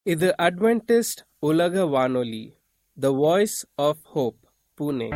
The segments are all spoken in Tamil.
இது அட்வென்டிஸ்ட் உலக வானொலி the voice of hope Pune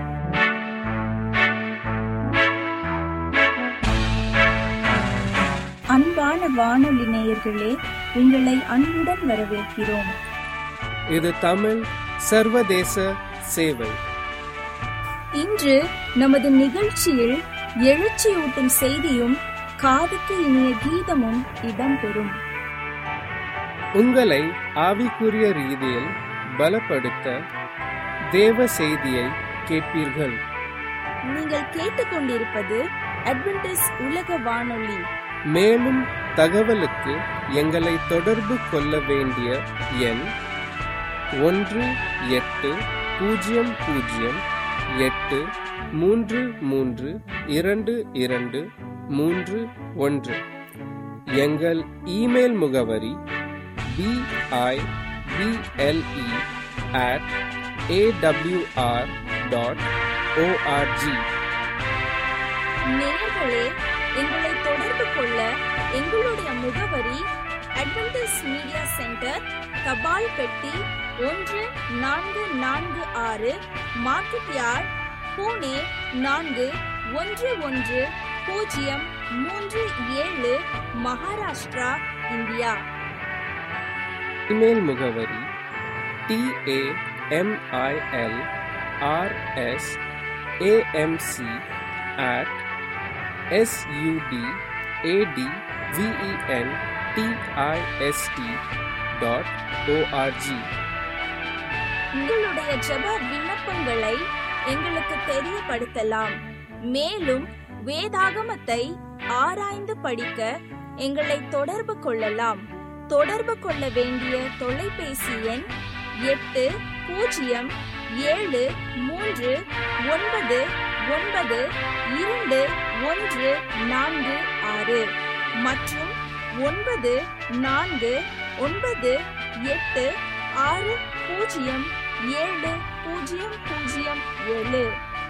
அன்பான வானொலி நேயர்களே உங்களை அன்புடன் வரவேற்கிறோம் இது தமிழ் சர்வதேச சேவை இன்று நமது நிகழ்ச்சியில் எழுச்சியூட்டும் செய்தியும் காதுக்கு இனிய கீதமும் இடம்பெறும் உங்களை ஆவிக்குரிய ரீதியில் பலப்படுத்த தேவ செய்தியை கேட்பீர்கள் நீங்கள் கேட்டுக்கொண்டிருப்பது அட்வென்டிஸ் உலக வானொலி மேலும் தகவலுக்கு எங்களை தொடர்பு கொள்ள வேண்டிய எண் ஒன்று எட்டு பூஜ்ஜியம் பூஜ்ஜியம் எட்டு மூன்று மூன்று இரண்டு இரண்டு மூன்று ஒன்று எங்கள் இமெயில் முகவரி B I B L E at A W R dot O R G நேயர்களே எங்களை தொடர்பு கொள்ள எங்களுடைய முகவரி அட்வென்டிஸ் மீடியா சென்டர் தபால் பெட்டி ஒன்று நான்கு நான்கு ஆறு மார்க்கெட் யார்ட் பூனே நான்கு ஒன்று ஒன்று பூஜ்ஜியம் மூன்று ஏழு மகாராஷ்டிரா இந்தியா இமெயில் முகவரி T A M I L R S A M C at S U D A D V E N T I S T dot O R G உங்களுடைய ஜெப விண்ணப்பங்களை எங்களுக்கு தெரியப்படுத்தலாம் மேலும் வேதாகமத்தை ஆராய்ந்து படிக்க எங்களை தொடர்பு கொள்ளலாம் தொடர்பு கொள்ள வேண்டிய தொலைபேசி எண் எட்டு பூஜ்ஜியம் ஏழு மூன்று ஒன்பது ஒன்பது இரண்டு ஒன்று நான்கு ஆறு மற்றும் ஒன்பது நான்கு ஒன்பது எட்டு ஆறு பூஜ்ஜியம் ஏழு பூஜ்ஜியம் பூஜ்ஜியம் ஏழு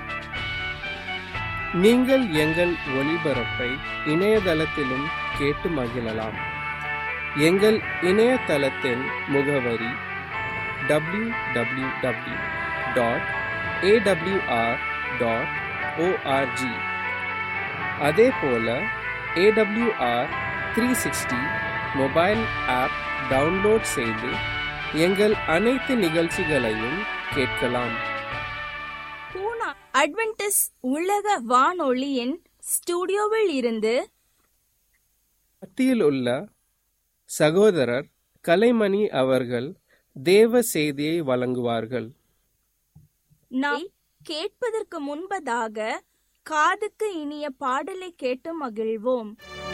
நீங்கள் எங்கள் ஒளிபரப்பை இணையதளத்திலும் கேட்டு மகிழலாம் எங்கள் இணையதளத்தின் முகவரி W W W dot A W R dot O R G அதே போல A W R three sixty mobile app download செய்து எங்கள் அனைத்து நிகழ்ச்சிகளையும் கேட்கலாம் பூனா அட்வென்டிஸ் உலக வானொலியின் ஸ்டுடியோவில் இருந்து மத்தியில் உள்ள சகோதரர் கலைமணி அவர்கள் தேவ செய்தியை வழங்குவார்கள் நாம் கேட்பதற்கு முன்பதாக காதுக்கு இனிய பாடலை கேட்டு மகிழ்வோம்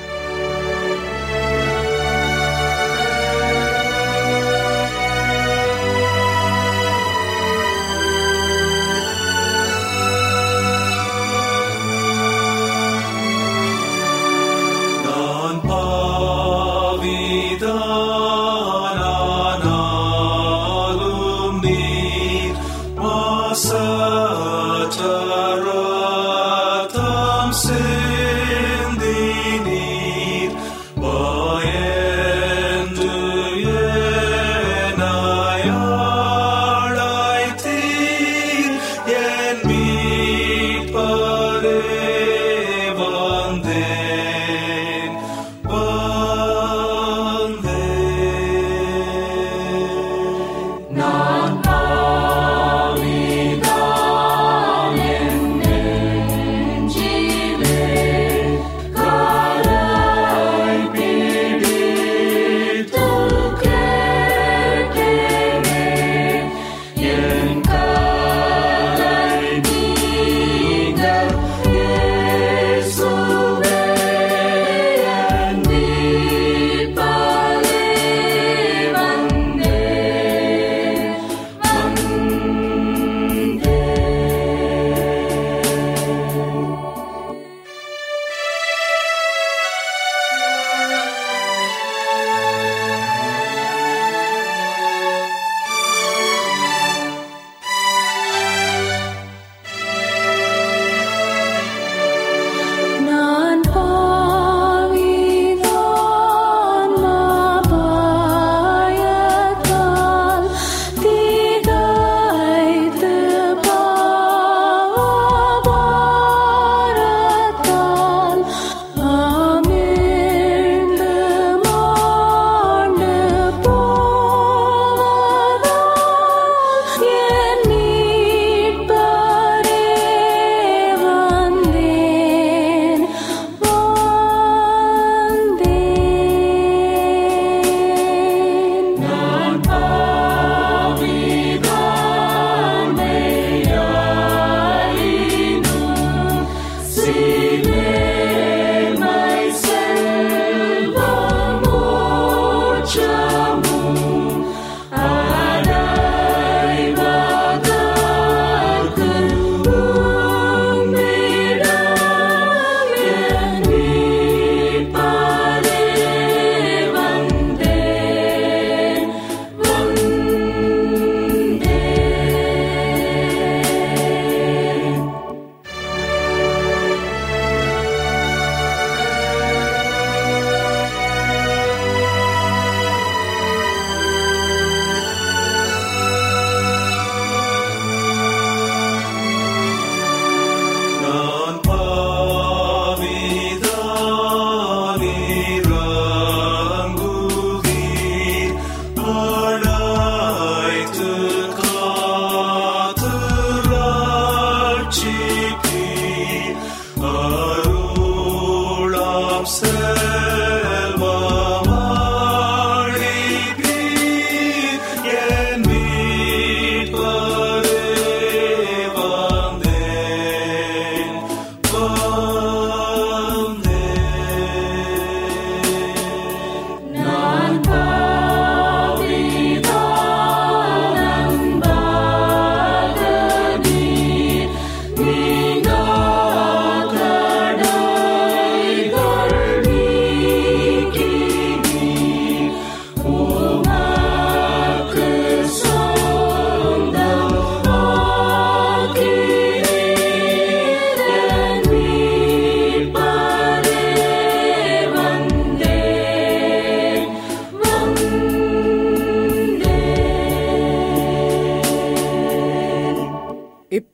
நான் பாவிதானானாலும் நீர் வாசற்றரத்தம் சிந்தி நீர்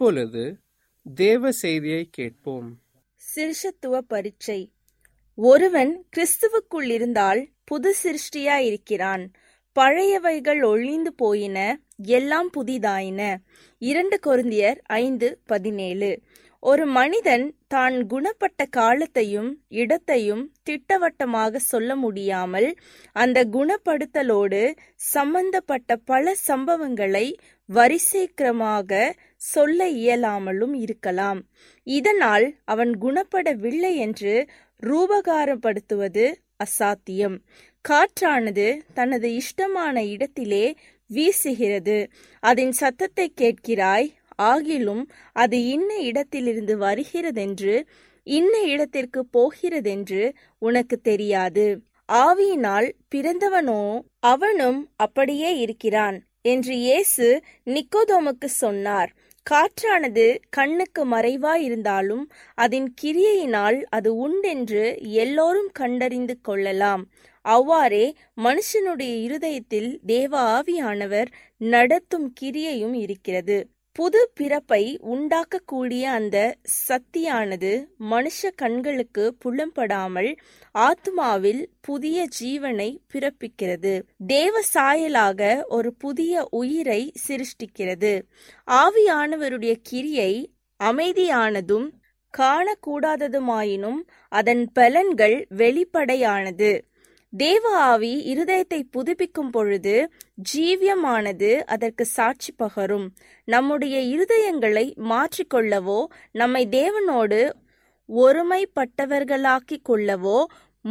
இப்பொழுது தேவ செய்தியை கேட்போம் சிருஷத்துவ பரீட்சை ஒருவன் கிறிஸ்துவுக்குள் இருந்தால் புது சிருஷ்டியாயிருக்கிறான் பழையவைகள் ஒழிந்து போயின எல்லாம் புதிதாயின இரண்டு கொருந்தியர் ஐந்து பதினேழு ஒரு மனிதன் தான் குணப்பட்ட காலத்தையும் இடத்தையும் திட்டவட்டமாக சொல்ல முடியாமல் அந்த குணப்படுத்தலோடு சம்பந்தப்பட்ட பல சம்பவங்களை வரிசைக்கிரமாக சொல்ல இயலாமலும் இருக்கலாம் இதனால் அவன் குணப்படவில்லை என்று ரூபகாரப்படுத்துவது அசாத்தியம் காற்றானது தனது இஷ்டமான இடத்திலே வீசுகிறது அதன் சத்தத்தை கேட்கிறாய் ஆகிலும் அது இன்ன இடத்திலிருந்து வருகிறதென்று இன்ன இடத்திற்கு போகிறதென்று உனக்கு தெரியாது ஆவியினால் பிறந்தவனோ அவனும் அப்படியே இருக்கிறான் என்று இயேசு நிக்கோதோமுக்கு சொன்னார் காற்றானது கண்ணுக்கு மறைவாயிருந்தாலும் அதன் கிரியையினால் அது உண்டென்று எல்லோரும் கண்டறிந்து கொள்ளலாம் அவ்வாறே மனுஷனுடைய இருதயத்தில் தேவ ஆவியானவர் நடத்தும் கிரியையும் இருக்கிறது புது பிறப்பை உண்டாக்கக்கூடிய அந்த சக்தியானது மனுஷ கண்களுக்கு புலம்படாமல் ஆத்மாவில் புதிய ஜீவனை பிறப்பிக்கிறது தேவ சாயலாக ஒரு புதிய உயிரை சிருஷ்டிக்கிறது ஆவியானவருடைய கிரியை அமைதியானதும் காணக்கூடாததுமாயினும் அதன் பலன்கள் வெளிப்படையானது தேவ ஆவி இருதயத்தை புதுப்பிக்கும் பொழுது ஜீவியமானது அதற்கு சாட்சி பகரும் நம்முடைய இருதயங்களை மாற்றிக்கொள்ளவோ நம்மை தேவனோடு ஒருமைப்பட்டவர்களாக்கிக் கொள்ளவோ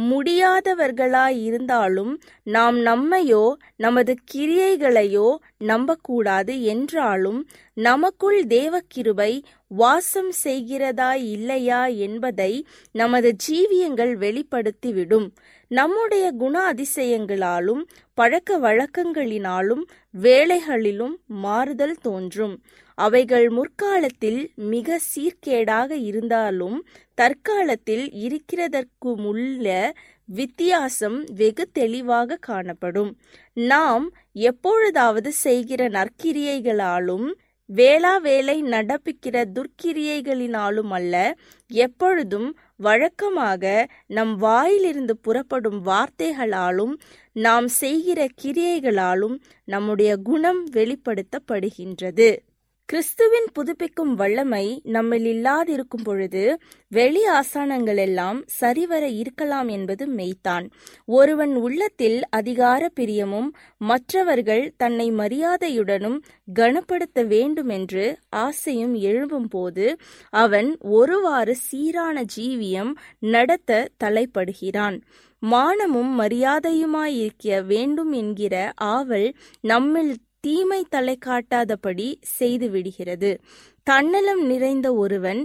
முடியாதவர்களாயிருந்தாலும் நாம் நம்மையோ நமது கிரியைகளையோ நம்பக்கூடாது என்றாலும் நமக்குள் தேவக்கிருபை வாசம் செய்கிறதா இல்லையா என்பதை நமது ஜீவியங்கள் வெளிப்படுத்திவிடும் நம்முடைய குண அதிசயங்களாலும் பழக்க வழக்கங்களினாலும் வேலைகளிலும் மாறுதல் தோன்றும் அவைகள் முற்காலத்தில் மிக சீர்கேடாக இருந்தாலும் தற்காலத்தில் இருக்கிறதற்குமுள்ள வித்தியாசம் வெகு தெளிவாக காணப்படும் நாம் எப்பொழுதாவது செய்கிற நற்கிரியைகளாலும் வேளா வேலை நடப்பிக்கிற துர்க்கிரியைகளினாலும் அல்ல எப்பொழுதும் வழக்கமாக நம் வாயிலிருந்து புறப்படும் வார்த்தைகளாலும் நாம் செய்கிற கிரியைகளாலும் நம்முடைய குணம் வெளிப்படுத்தப்படுகின்றது கிறிஸ்துவின் புதுப்பிக்கும் வல்லமை நம்மில் இல்லாதிருக்கும் பொழுது வெளி ஆசானங்கள் எல்லாம் சரிவர இருக்கலாம் என்பது மெய்தான் ஒருவன் உள்ளத்தில் அதிகார பிரியமும் மற்றவர்கள் தன்னை மரியாதையுடனும் கனப்படுத்த வேண்டும் என்று ஆசையும் எழும்பும் போது அவன் ஒருவாறு சீரான ஜீவியம் நடத்த தலைப்படுகிறான் மானமும் மரியாதையுமாயிருக்க வேண்டும் என்கிற ஆவல் நம்மில் தீமை தலை காட்டாதபடி செய்து விடுகிறது தன்னலம் நிறைந்த ஒருவன்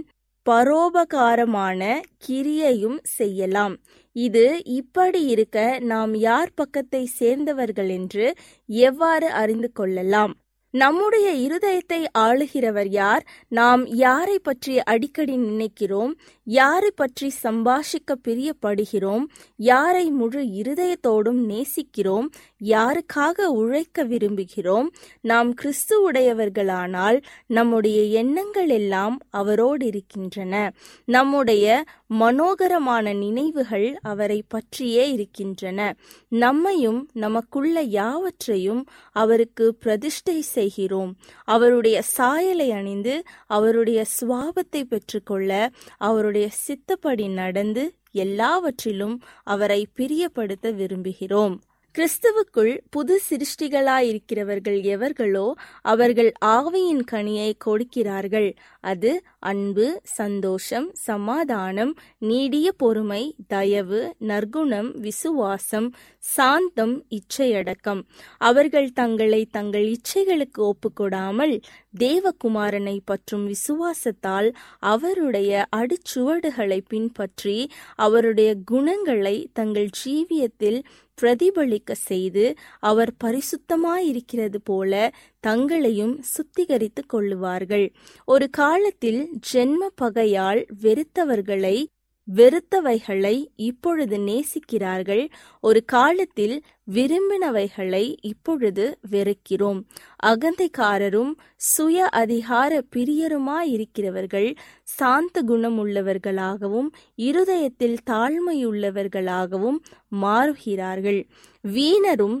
பரோபகாரமான கிரியையும் செய்யலாம் இது இப்படி இருக்க நாம் யார் பக்கத்தை சேர்ந்தவர்கள் என்று எவ்வாறு அறிந்து கொள்ளலாம் நம்முடைய இருதயத்தை ஆளுகிறவர் யார் நாம் யாரை பற்றி அடிக்கடி நினைக்கிறோம் யாரை பற்றி சம்பாஷிக்க பிரியப்படுகிறோம் யாரை முழு இருதயத்தோடும் நேசிக்கிறோம் யாருக்காக உழைக்க விரும்புகிறோம் நாம் கிறிஸ்துவுடையவர்களானால் நம்முடைய எண்ணங்கள் எல்லாம் அவரோடு இருக்கின்றன நம்முடைய மனோகரமான நினைவுகள் அவரை பற்றியே இருக்கின்றன நம்மையும் நமக்குள்ள யாவற்றையும் அவருக்கு பிரதிஷ்டை செய்கிறோம் அவருடைய சாயலை அணிந்து அவருடைய சுவாபத்தை பெற்றுக்கொள்ள அவருடைய சித்தப்படி நடந்து எல்லாவற்றிலும் அவரை பிரியப்படுத்த விரும்புகிறோம் கிறிஸ்துவுக்குள் புது சிருஷ்டிகளாயிருக்கிறவர்கள் எவர்களோ அவர்கள் ஆவியின் கனியை கொடுக்கிறார்கள் அது அன்பு சந்தோஷம் சமாதானம் நீடிய பொறுமை தயவு நற்குணம் விசுவாசம் சாந்தம் இச்சையடக்கம் அவர்கள் தங்களை தங்கள் இச்சைகளுக்கு ஒப்புக்கொடாமல் தேவகுமாரனை பற்றும் விசுவாசத்தால் அவருடைய அடிச்சுவடுகளை பின்பற்றி அவருடைய குணங்களை தங்கள் ஜீவியத்தில் பிரதிபலிக்க செய்து அவர் பரிசுத்தமாயிருக்கிறது போல தங்களையும் சுத்திகரித்துக் கொள்ளுவார்கள் ஒரு காலத்தில் ஜென்ம பகையால் வெறுத்தவர்களை வெறுத்தவைகளை இப்பொழுது நேசிக்கிறார்கள் ஒரு காலத்தில் விரும்பினவைகளை இப்பொழுது வெறுக்கிறோம் அகந்தைக்காரரும் சுய அதிகார பிரியருமாயிருக்கிறவர்கள் சாந்த குணமுள்ளவர்களாகவும் இருதயத்தில் தாழ்மையுள்ளவர்களாகவும் மாறுகிறார்கள் வீணரும்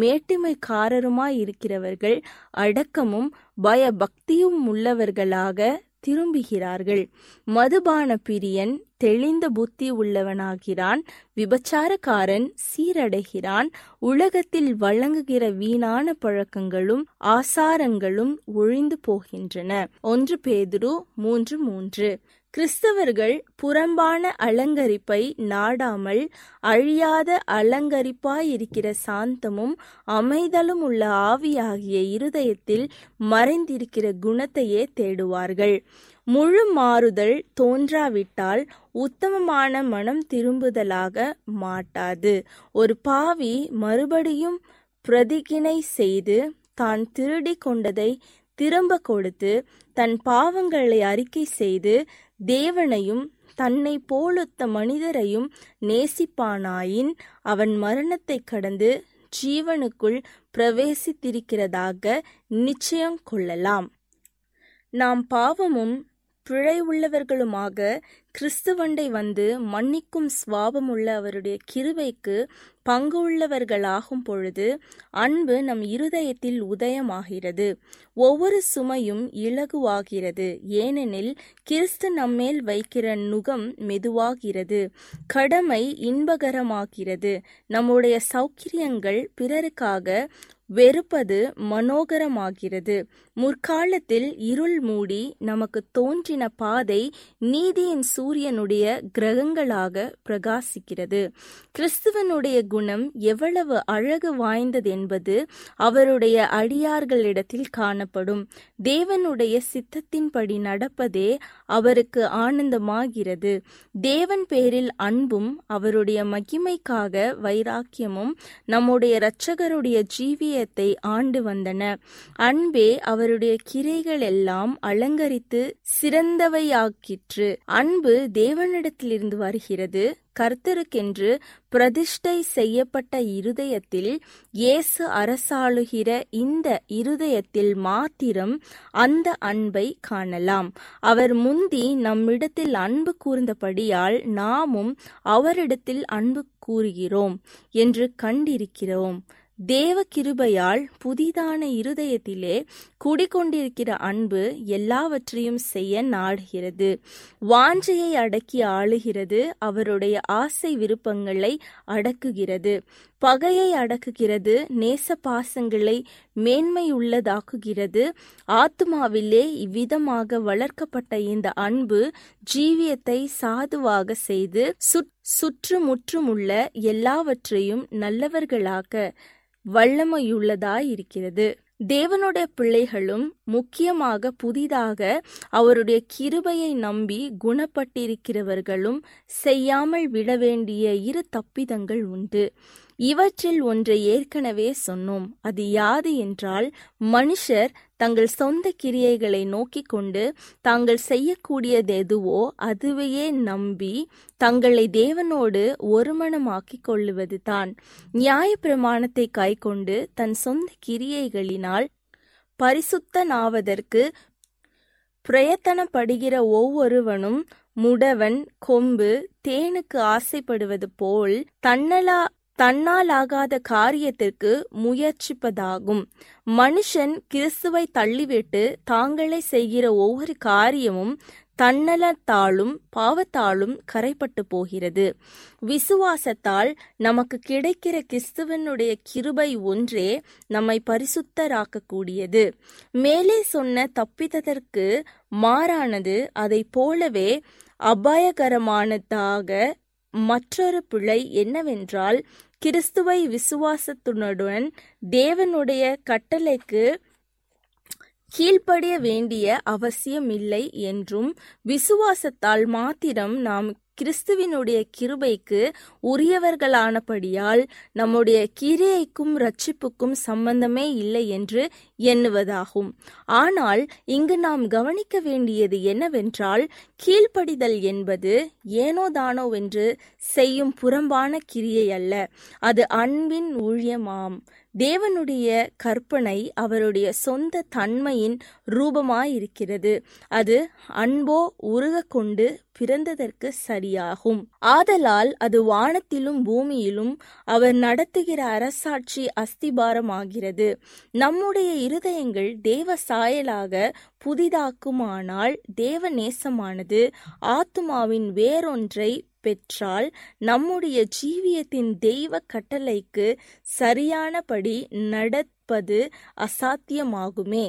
மேட்டுமைக்காரருமாயிருக்கிறவர்கள் அடக்கமும் பயபக்தியும் உள்ளவர்களாக திரும்புகிறார்கள் மதுபான பிரியன் தெளிந்த புத்தி உள்ளவனாகிறான் விபச்சாரக்காரன் சீரடைகிறான் உலகத்தில் வழங்குகிற வீணான பழக்கங்களும் ஆசாரங்களும் ஒழிந்து போகின்றன ஒன்று பேதுரு மூன்று மூன்று கிறிஸ்தவர்கள் புறம்பான அலங்கரிப்பை நாடாமல் அழியாத அலங்கரிப்பாயிருக்கிற சாந்தமும் அமைதலும் உள்ள ஆவியாகிய இருதயத்தில் மறைந்திருக்கிற குணத்தையே தேடுவார்கள் முழு மாறுதல் தோன்றாவிட்டால் உத்தமமான மனம் திரும்புதலாக மாட்டாது ஒரு பாவி மறுபடியும் பிரதிகினை செய்து தான் திருடி கொண்டதை திரும்ப கொடுத்து தன் பாவங்களை அறிக்கை செய்து தேவனையும் தன்னை போலொத்த மனிதரையும் நேசிப்பானாயின் அவன் மரணத்தை கடந்து ஜீவனுக்குள் பிரவேசித்திருக்கிறதாக நிச்சயம் கொள்ளலாம் நாம் பாவமும் பிழை உள்ளவர்களுமாக கிறிஸ்துவண்டை வந்து மன்னிக்கும் சுவாபமுள்ள அவருடைய கிருபைக்கு பங்கு உள்ளவர்களாகும் பொழுது அன்பு நம் இருதயத்தில் உதயமாகிறது ஒவ்வொரு சுமையும் இலகுவாகிறது ஏனெனில் கிறிஸ்து நம்மேல் வைக்கிற நுகம் மெதுவாகிறது கடமை இன்பகரமாகிறது நம்முடைய சௌக்கிரியங்கள் பிறருக்காக வெறுப்பது மனோகரமாகிறது முற்காலத்தில் இருள் மூடி நமக்கு தோன்றின பாதை நீதியின் சூரியனுடைய கிரகங்களாக பிரகாசிக்கிறது கிறிஸ்துவனுடைய குணம் எவ்வளவு அழகு வாய்ந்தது என்பது அவருடைய அடியார்களிடத்தில் காணப்படும் தேவனுடைய சித்தத்தின்படி நடப்பதே அவருக்கு ஆனந்தமாகிறது தேவன் பேரில் அன்பும் அவருடைய மகிமைக்காக வைராக்கியமும் நம்முடைய இரட்சகருடைய ஜீவியத்தை ஆண்டு வந்தன அன்பே அவருடைய கிரைகள் எல்லாம் அலங்கரித்து சிறந்தவையாக்கிற்று அன்பு தேவனிடத்திலிருந்து வருகிறது கர்த்தருக்கென்று பிரதிஷ்டை செய்யப்பட்ட இருதயத்தில் இயேசு அரசாளுகிற இந்த இருதயத்தில் மாத்திரம் அந்த அன்பை காணலாம் அவர் முந்தி நம்மிடத்தில் அன்பு கூர்ந்தபடியால் நாமும் அவரிடத்தில் அன்பு கூறுகிறோம் என்று கண்டிருக்கிறோம் தேவ கிருபையால் புதிதான இருதயத்திலே குடிகொண்டிருக்கிற அன்பு எல்லாவற்றையும் செய்ய நாடுகிறது வாஞ்சையை அடக்கி ஆளுகிறது அவருடைய ஆசை விருப்பங்களை அடக்குகிறது பகையை அடக்குகிறது நேச பாசங்களை மேன்மையுள்ளதாக்குகிறது ஆத்மாவிலே இவ்விதமாக வளர்க்கப்பட்ட இந்த அன்பு ஜீவியத்தை சாதுவாக செய்து சுற்றுமுற்றுமுள்ள எல்லாவற்றையும் நல்லவர்களாக வல்லமையுள்ளதாயிருக்கிறது தேவனுடைய பிள்ளைகளும் முக்கியமாக புதிதாக அவருடைய கிருபையை நம்பி குணப்பட்டிருக்கிறவர்களும் செய்யாமல் விட வேண்டிய இரு தப்பிதங்கள் உண்டு இவற்றில் ஒன்றை ஏற்கனவே சொன்னோம் அது யாது என்றால் மனுஷர் தங்கள் சொந்த கிரியைகளை நோக்கிக் கொண்டு தாங்கள் செய்யக்கூடியது எதுவோ அதுவையே நம்பி தங்களை தேவனோடு ஒருமனமாக்கிக் கொள்ளுவதுதான் நியாய பிரமாணத்தை கைக்கொண்டு தன் சொந்த கிரியைகளினால் பரிசுத்தனாவதற்கு பிரயத்தனப்படுகிற ஒவ்வொருவனும் முடவன் கொம்பு தேனுக்கு ஆசைப்படுவது போல் தன்னலா தன்னாலாகாத காரியத்திற்கு முயற்சிப்பதாகும் மனுஷன் கிறிஸ்துவை தள்ளிவிட்டு தாங்களே செய்கிற ஒவ்வொரு காரியமும் தன்னலத்தாலும் பாவத்தாலும் கரைப்பட்டு போகிறது விசுவாசத்தால் நமக்கு கிடைக்கிற கிறிஸ்துவனுடைய கிருபை ஒன்றே நம்மை பரிசுத்தராக்கக்கூடியது மேலே சொன்ன தப்பித்ததற்கு மாறானது அதை போலவே அபாயகரமானதாக மற்றொரு பிழை என்னவென்றால் கிறிஸ்துவை விசுவாசத்துடன் தேவனுடைய கட்டளைக்கு கீழ்ப்படிய வேண்டிய அவசியம் இல்லை என்றும் விசுவாசத்தால் மாத்திரம் நாம் கிறிஸ்துவினுடைய கிருபைக்கு உரியவர்களானபடியால் நம்முடைய கிரியைக்கும் ரட்சிப்புக்கும் சம்பந்தமே இல்லை என்று எண்ணுவதாகும் ஆனால் இங்கு நாம் கவனிக்க வேண்டியது என்னவென்றால் கீழ்ப்படிதல் என்பது ஏனோ தானோவென்று செய்யும் புறம்பான கிரியை அல்ல அது அன்பின் ஊழியமாம் தேவனுடைய கற்பனை அவருடைய சொந்த தன்மையின் ரூபமாயிருக்கிறது அது அன்போ உருக கொண்டு பிறந்ததற்கு சரியாகும் ஆதலால் அது வானத்திலும் பூமியிலும் அவர் நடத்துகிற அரசாட்சி அஸ்திபாரமாகிறது நம்முடைய இருதயங்கள் தேவ சாயலாக புதிதாக்குமானால் தேவ நேசமானது ஆத்துமாவின் வேறொன்றை பெற்றால் நம்முடைய ஜீவியத்தின் தெய்வ கட்டளைக்கு சரியானபடி நடப்பது அசாத்தியமாகுமே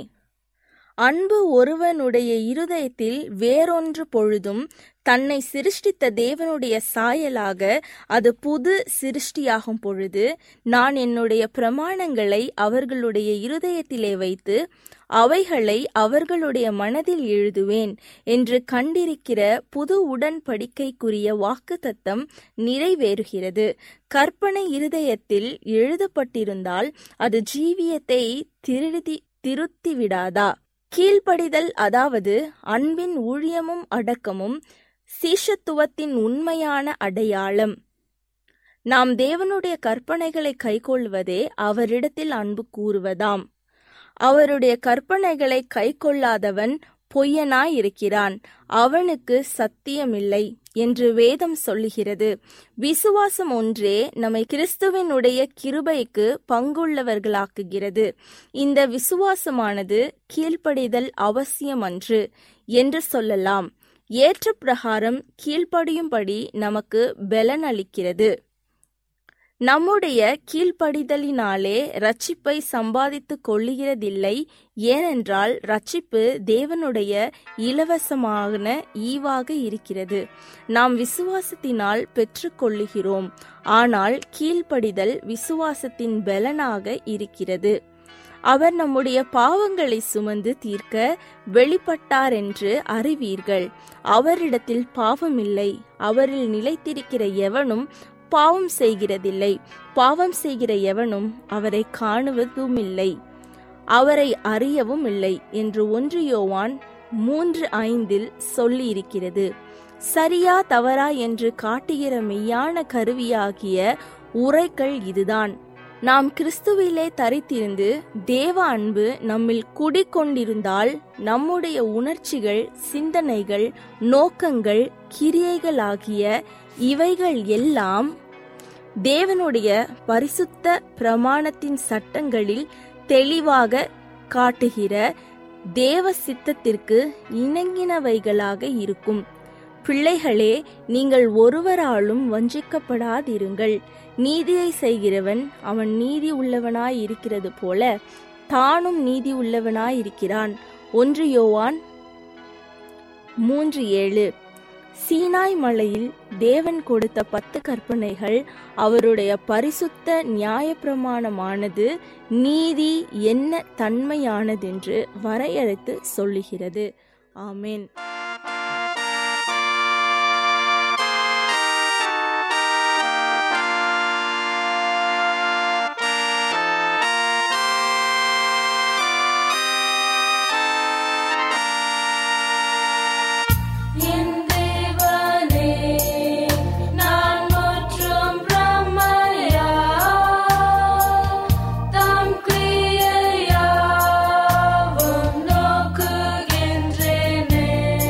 அன்பு ஒருவனுடைய இருதயத்தில் வேறொன்று பொழுதும் தன்னை சிருஷ்டித்த தேவனுடைய சாயலாக அது புது சிருஷ்டியாகும் பொழுது நான் என்னுடைய பிரமாணங்களை அவர்களுடைய இருதயத்திலே வைத்து அவைகளை அவர்களுடைய மனதில் எழுதுவேன் என்று கண்டிருக்கிற புது உடன்படிக்கைக்குரிய வாக்கு தத்தம் நிறைவேறுகிறது கற்பனை இருதயத்தில் எழுதப்பட்டிருந்தால் அது ஜீவியத்தை திருதி திருத்தி விடாதா கீழ்ப்படிதல் அதாவது அன்பின் ஊழியமும் அடக்கமும் சீஷத்துவத்தின் உண்மையான அடையாளம் நாம் தேவனுடைய கற்பனைகளை கைக்கொள்வதே அவரிடத்தில் அன்பு கூறுவதாம் அவருடைய கற்பனைகளை கைக்கொள்ளாதவன் பொய்யனாயிருக்கிறான் அவனுக்கு சத்தியமில்லை என்று வேதம் சொல்லுகிறது விசுவாசம் ஒன்றே நம்மை கிறிஸ்துவனுடைய கிருபைக்கு பங்குள்ளவர்களாக்குகிறது இந்த விசுவாசமானது கீழ்ப்படிதல் அவசியமன்று என்று சொல்லலாம் ஏற்ற பிரகாரம் கீழ்ப்படியும்படி நமக்கு பலன் அளிக்கிறது நம்முடைய கீழ்ப்படிதலினாலே ரட்சிப்பை சம்பாதித்துக் கொள்ளுகிறதில்லை ஏனென்றால் ரட்சிப்பு தேவனுடைய இலவசமான ஈவாக இருக்கிறது நாம் விசுவாசத்தினால் பெற்றுக்கொள்ளுகிறோம் ஆனால் கீழ்ப்படிதல் விசுவாசத்தின் பலனாக இருக்கிறது அவர் நம்முடைய பாவங்களை சுமந்து தீர்க்க வெளிப்பட்டார் என்று அறிவீர்கள் அவரிடத்தில் பாவமில்லை அவரில் நிலைத்திருக்கிற எவனும் பாவம் செய்கிறதில்லை பாவம் செய்கிற எவனும் அவரை காணுவதுமில்லை அவரை அறியவும் இல்லை என்று ஒன்று யோவான் மூன்று ஐந்தில் சொல்லியிருக்கிறது சரியா தவறா என்று காட்டுகிற மெய்யான கருவியாகிய உரைகள் இதுதான் நாம் கிறிஸ்துவிலே தரித்திருந்து தேவ அன்பு நம்மில் குடிக்கொண்டிருந்தால் நம்முடைய உணர்ச்சிகள் சிந்தனைகள் நோக்கங்கள் கிரியைகளாகிய இவைகள் எல்லாம் தேவனுடைய பரிசுத்த பிரமாணத்தின் சட்டங்களில் தெளிவாக காட்டுகிற தேவ சித்தத்திற்கு இணங்கினவைகளாக இருக்கும் பிள்ளைகளே நீங்கள் ஒருவராலும் வஞ்சிக்கப்படாதிருங்கள் நீதியை செய்கிறவன் அவன் நீதி உள்ளவனாய் இருக்கிறது போல தானும் நீதி உள்ளவனாய் இருக்கிறான் ஒன்று யோவான் மூன்று ஏழு சீனாய் மலையில் தேவன் கொடுத்த பத்து கற்பனைகள் அவருடைய பரிசுத்த நியாயப்பிரமாணமானது நீதி என்ன தன்மையானதென்று வரையறுத்து சொல்லுகிறது ஆமேன் என் தேவனே நான் முற்றும் பிரமையா தம் கிரியையாவும் நோக்குகின்றேனே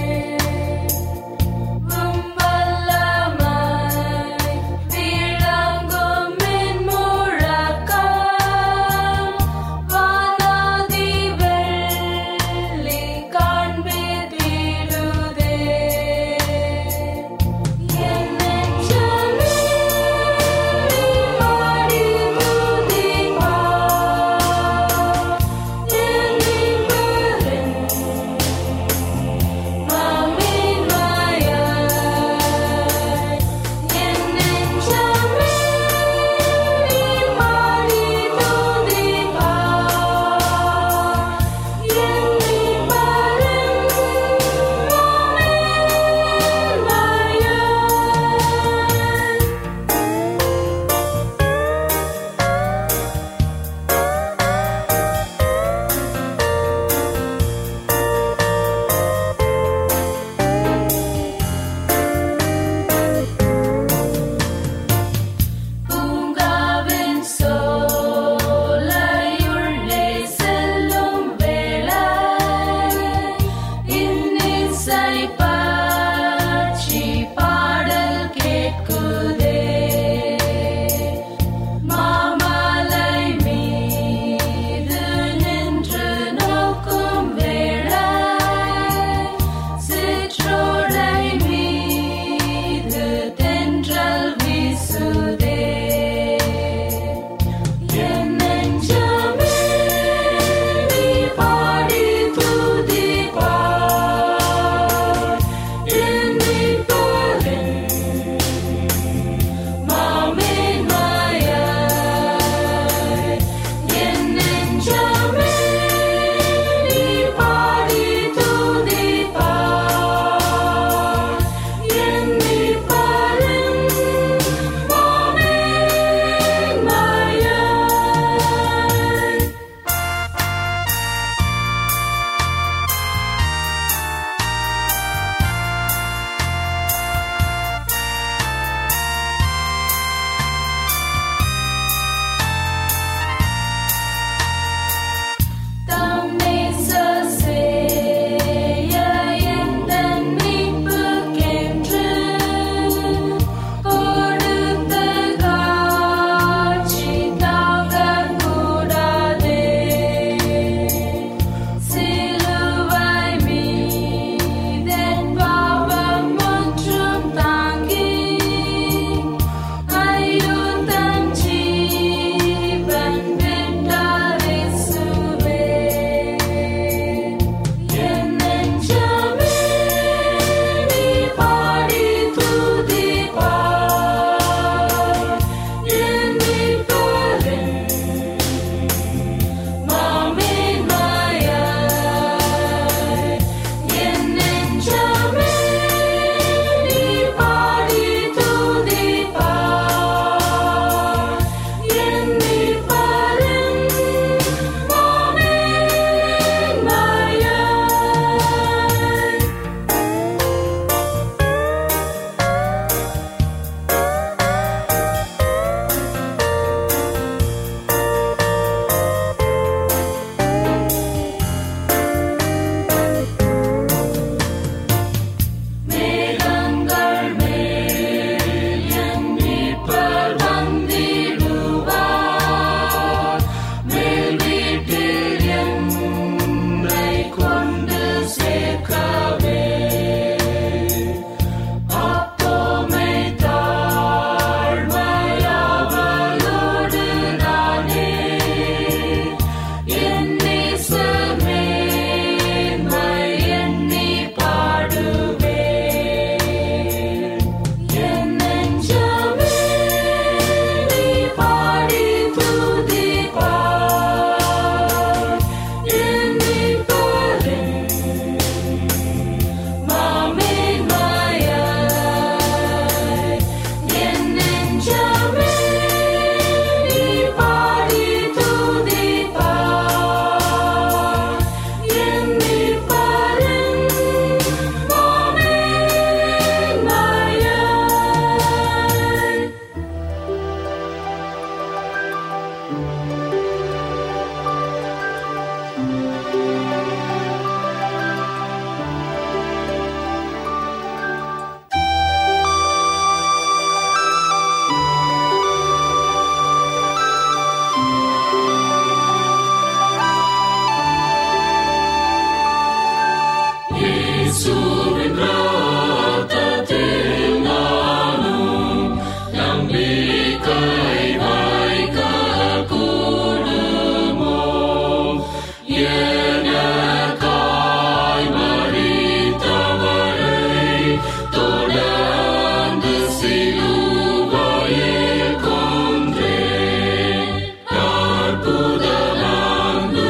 எனக்காய் மறித்தவரை தொடர்ந்து சிலுவையில் கொன்றேன். அற்புதம் அன்பு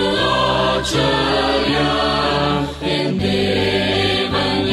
ஆச்சரியம் என் தேவன்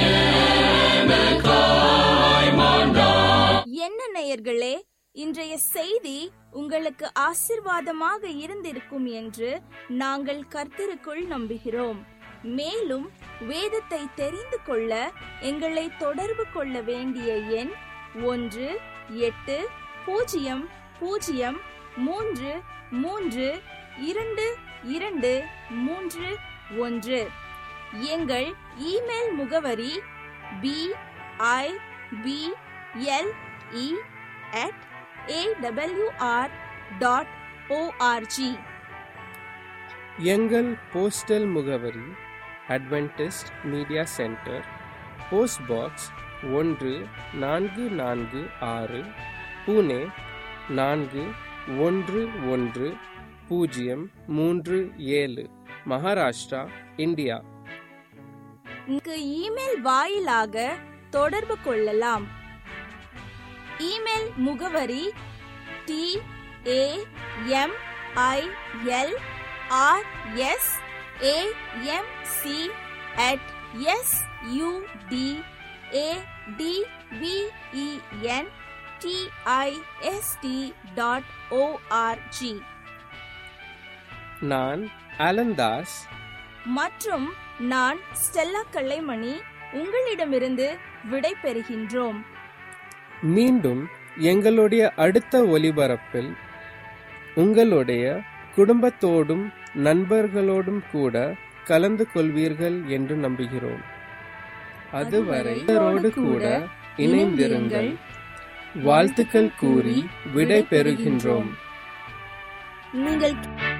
எனக்காய் மாண்டார் என்ன நேயர்களே இன்றைய செய்தி உங்களுக்கு ஆசிர்வாதமாக இருந்திருக்கும் என்று நாங்கள் கர்த்தருக்குள் நம்புகிறோம் மேலும் வேதத்தை தெரிந்து கொள்ள எங்களை தொடர்பு கொள்ள வேண்டிய எண் ஒன்று எட்டு பூஜ்ஜியம் பூஜ்ஜியம் மூன்று மூன்று இரண்டு இரண்டு மூன்று ஒன்று எங்கள் இமெயில் முகவரி B I B L E at awr dot O R G எங்கள் போஸ்டல் முகவரி Adventist media centre post box ஒன்று நான்கு நான்கு ஆறு புனே நான்கு ஒன்று ஒன்று பூஜ்ஜியம் மூன்று ஏழு மகாராஷ்டிரா இந்தியா இங்கு இமெயில் வாயிலாக தொடர்பு கொள்ளலாம் இமெயில் முகவரி T A M I L R S A M C at S U D A D V E N T I S T dot O R G நான் அலந்தாஸ் மற்றும் நான் ஸ்டெல்லா கல்லைமணி உங்களிடமிருந்து விடை பெறுகின்றோம் மீண்டும் எங்களுடைய அடுத்த ஒலிபரப்பில் உங்களுடைய குடும்பத்தோடும் நண்பர்களோடும் கூட கலந்து கொள்வீர்கள் என்று நம்புகிறோம் அதுவரை இவரோடு கூட இணைந்திருங்கள் வாழ்த்துக்கள் கூறி விடை பெறுகின்றோம் நீங்கள்